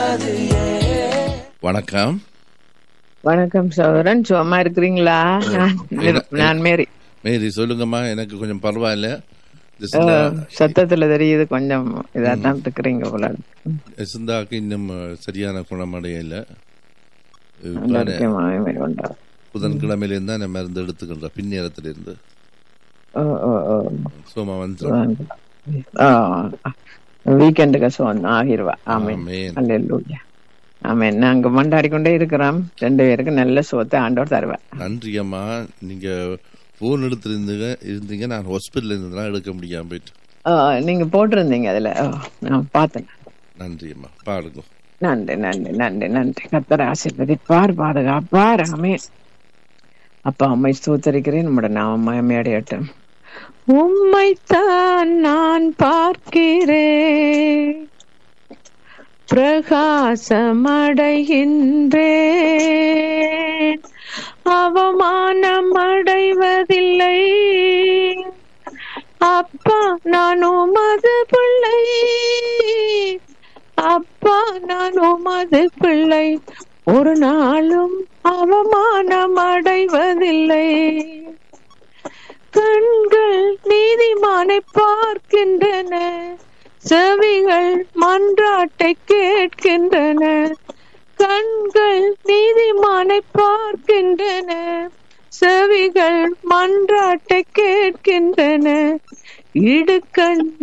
வணக்கம் வணக்கம் சோதரன் சும்மா இருக்கிறீங்களா நான் என்ன- நான் மேரி மேரி சொல்லுங்கம்மா எனக்கு கொஞ்சம் பரவாயில்ல இந்த ஓ, சிந்தா சத்தத்துல தெரியுது கொஞ்சம் இதா தான் இருக்கிறீங்க போல சிந்தாக்கு இன்னும் அஹ், சரியான குணமடையல கொண்டா புதன்கிழமையிலேருந்து தான் நான் மருந்து எடுத்துக்கின்ற பின்னேரத்திலிருந்து ஓ ஓ ஓ சோமா வந்து வீக்கெண்டுக்கு சோன் ஆகிருவா ஆமே ஆமென். அல்லேலூயா ஆமென் நாங்க மண்டாடி கொண்டே இருக்கிறோம் ரெண்டு பேருக்கு நல்ல சோத்தை ஆண்டவர் தருவா நன்றி அம்மா நீங்க போன் எடுத்திருந்தீங்க இருந்தீங்க நான் ஹாஸ்பிட்டல் இருந்ததுலாம் எடுக்க முடியாம போயிட்டு ஓ, நீங்க போட்டிருந்தீங்க அதுல ஓ, நான் பார்த்தேன் நன்றி அம்மா பாருங்க நன்றி நன்றி நன்றி நன்றி கத்தர் ஆசீர்வதிப்பார் பாதுகாப்பார் ஆமே அப்பா அம்மை ஸ்தோத்தரிக்கிறேன் நம்முடைய நாம மயமையடையட்டும் உம்மைத்தான் நான் பார்க்கிறேன் பிரகாசமடைகின்றேன் அவமானம் அடைவதில்லை அப்பா நான் உமது பிள்ளை அப்பா நான் உமது பிள்ளை ஒரு நாளும் அவமானம் அடைவதில்லை கண்கள் நீதிமானை பார்க்கின்றன செவிகள் மன்றாட்டை கேட்கின்றன கண்கள் நீதிமானை பார்க்கின்றன செவிகள் மன்றாட்டை கேட்கின்றன இடுக்கண்